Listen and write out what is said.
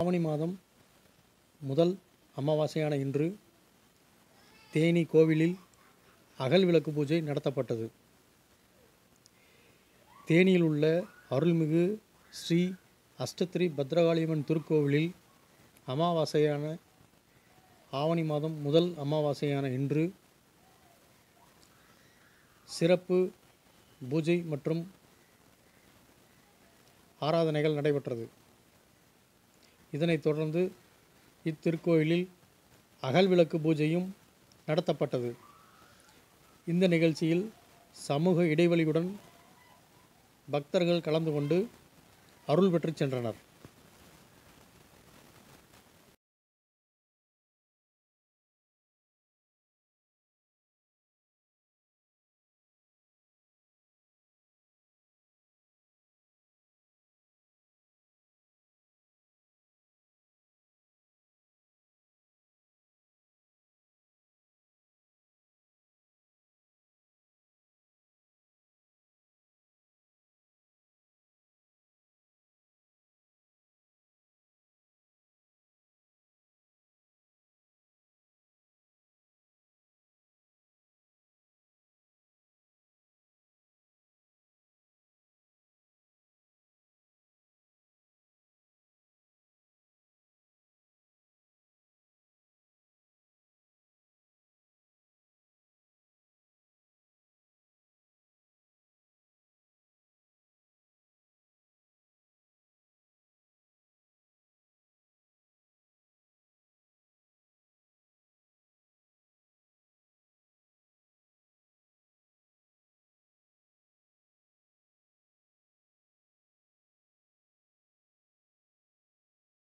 ஆவணி மாதம் முதல் அமாவாசையான இன்று தேனி கோவிலில் அகல் விளக்கு பூஜை நடத்தப்பட்டது தேனியில் உள்ள அருள்மிகு ஸ்ரீ அஷ்டத்திரி பத்ரகாளியம்மன் திருக்கோவிலில் அமாவாசையான ஆவணி மாதம் முதல் அமாவாசையான இன்று சிறப்பு பூஜை மற்றும் ஆராதனைகள் நடைபெற்றது இதனைத் தொடர்ந்து இத்திருக்கோயிலில் அகல் விளக்கு பூஜையும் நடத்தப்பட்டது இந்த நிகழ்ச்சியில் சமூக இடைவெளியுடன் பக்தர்கள் கலந்து கொண்டு அருள் பெற்றுச் சென்றனர்